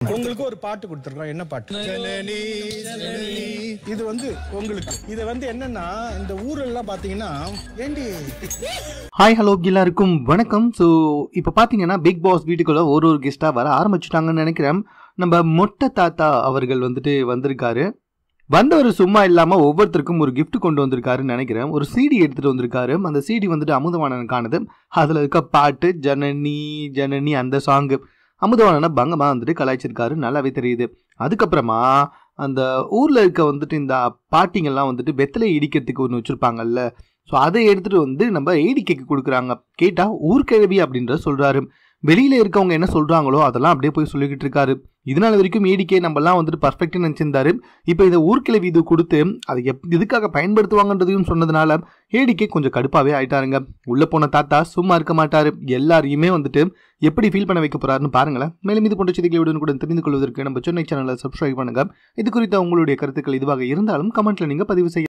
உங்களுக்கு ஒரு பாட்டு கொடுத்துருக்கோம் என்ன பாட்டு ஜனனி ஜனனி இது வந்து உங்களுக்கு இது வந்து என்னன்னா இந்த ஊரெல்லாம் பாத்தீங்கன்னா ஏண்டி ஹாய் ஹலோ எல்லாருக்கும் வணக்கம் ஸோ இப்போ பார்த்தீங்கன்னா பிக் பாஸ் வீட்டுக்குள்ள ஒரு ஒரு கெஸ்ட்டாக வர ஆரம்பிச்சுட்டாங்கன்னு நினைக்கிறேன் நம்ம மொட்டை தாத்தா அவர்கள் வந்துட்டு வந்திருக்காரு வந்தவர் சும்மா இல்லாமல் ஒவ்வொருத்தருக்கும் ஒரு gift கொண்டு வந்திருக்காருன்னு நினைக்கிறேன் ஒரு சிடி எடுத்துகிட்டு வந்திருக்காரு அந்த சிடி வந்துட்டு அமுதவாணனுக்கானது அதில் இருக்க பாட்டு ஜனனி ஜனனி அந்த சாங்கு அமுதவாணனை பங்கமாக வந்துட்டு கலாய்ச்சிருக்காரு நல்லாவே தெரியுது அதுக்கப்புறமா அந்த ஊரில் இருக்க வந்துட்டு இந்த பாட்டிங்கெல்லாம் வந்துட்டு வெத்தலை இடிக்கிறதுக்கு ஒன்று வச்சுருப்பாங்கல்ல ஸோ அதை எடுத்துகிட்டு வந்து நம்ம ஏடிக்கைக்கு கொடுக்குறாங்க கேட்டால் ஊர்கிழவி அப்படின்ற சொல்கிறாரு வெளியில் இருக்கவங்க என்ன சொல்கிறாங்களோ அதெல்லாம் அப்படியே போய் சொல்லிக்கிட்டு இருக்காரு இதனால வரைக்கும் ஏடிக்கே நம்மலாம் வந்துட்டு பர்ஃபெக்ட்னு நினச்சிருந்தாரு இப்போ இந்த ஊர்கிழவி இது கொடுத்து அதை எப் எதுக்காக பயன்படுத்துவாங்கன்றதையும் சொன்னதுனால ஏடிக்கே கொஞ்சம் கடுப்பாகவே ஆயிட்டாருங்க உள்ளே போன தாத்தா சும்மா இருக்க மாட்டாரு எல்லாரையுமே வந்துட்டு எப்படி ஃபீல் பண்ண வைக்க போறாருன்னு பாருங்களேன் மேலும் இது போன்ற செய்திகளை உடனுக்குடன் தெரிந்து கொள்வதற்கு நம்ம சென்னை சேனலை சப்ஸ்கிரைப் பண்ணுங்க இது குறித்த உங்களுடைய கருத்துக்கள் இதுவாக இருந்தாலும் கமெண்ட்ல நீங்க பதிவு செய்ய